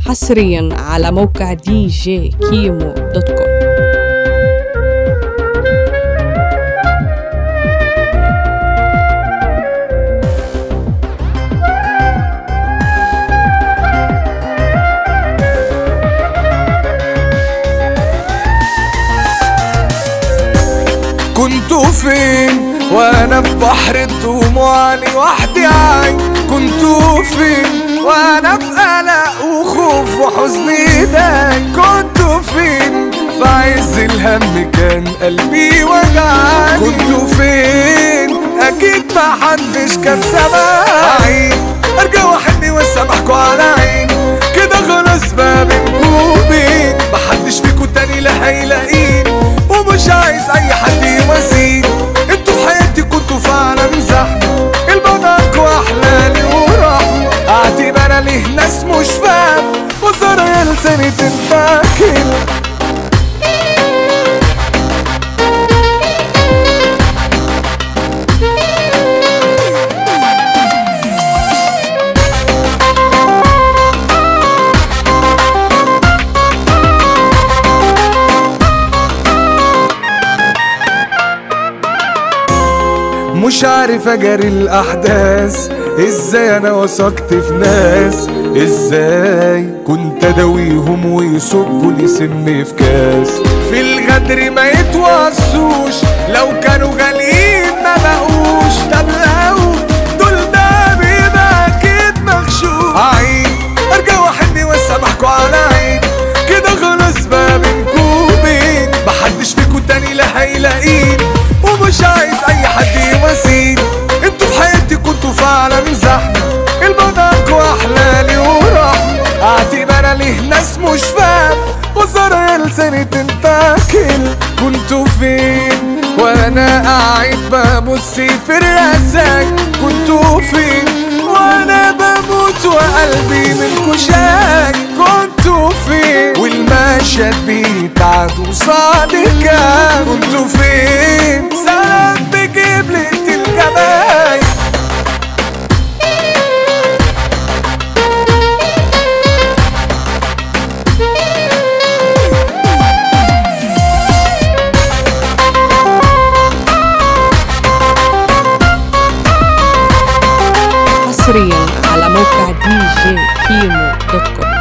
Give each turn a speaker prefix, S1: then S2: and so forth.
S1: حصريا على موقع دي جي كيمو دوت كوم
S2: كنتوا فين وانا في بحر الدموع لوحدي عاي كنتوا فين وانا في قلق وخوف وحزن داي كنتوا فين في عز الهم كان قلبي وجعاني كنتوا فين اكيد ما حدش كان سامعين ارجع وحدي واسامحكوا على عيني كده خلاص ما بينكوا وبين محدش فيكوا تاني لا هيلاقيني ومش عايز اي حد يواسيني انتوا في حياتي كنتوا فعلا زحمه البعدك احلالي ورحمه اعتب انا ليه ناس مش فاهم وزارة يا لساني تتاكل مش عارف اجاري الاحداث ازاي انا وثقت في ناس ازاي كنت اداويهم ويصبوا لي سم في كاس في الغدر ما يتوصوش لو كانوا غاليين ما بقوش طب لو دول ده بيبقى اكيد مغشوش عيد ارجع وحدي واسامحكوا على عيد كده خلاص ما بينكوا وبين محدش فيكوا تاني لا هيلاقيني ومش عايز اي حد يواسيني انتوا في حياتي كنتوا فعلا زحمه البضاك واحلالي ورحمه اعتب انا ليه ناس مش فاهم وزارة لساني تنتاكل كنتوا فين وانا قاعد ببص في الرساك كنتوا فين وانا بموت وقلبي من كشاك كنتوا فين والمشهد بيتعاد وصادق كنتوا فين سلام بجيب لي الجمال
S1: حصريا على موقع دي جي كيمو دوت كوم